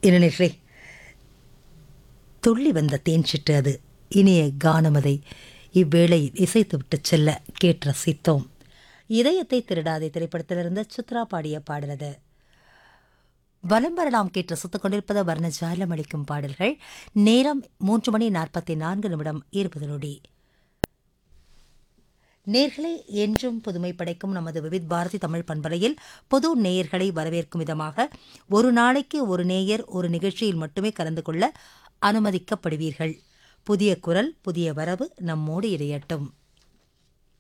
இளநீர்களே துள்ளி வந்த தேன் சிட்டு அது இனிய கானமதை இவ்வேளையில் இசைத்துவிட்டு செல்ல கேட்டு ரசித்தோம் இதயத்தை திருடாதே திரைப்படத்திலிருந்து சித்ரா பாடிய பாடலது வலம் வரலாம் கேட்டு ரசித்துக் கொண்டிருப்பது வர்ணஜாலம் அளிக்கும் பாடல்கள் நேரம் மூன்று மணி நாற்பத்தி நான்கு நிமிடம் இருபது நொடி நேர்களை என்றும் புதுமை படைக்கும் நமது விவித் பாரதி தமிழ் பண்பலையில் பொது நேயர்களை வரவேற்கும் விதமாக ஒரு நாளைக்கு ஒரு நேயர் ஒரு நிகழ்ச்சியில் மட்டுமே கலந்து கொள்ள அனுமதிக்கப்படுவீர்கள் புதிய குரல் புதிய வரவு நம்மோடு இடையட்டும்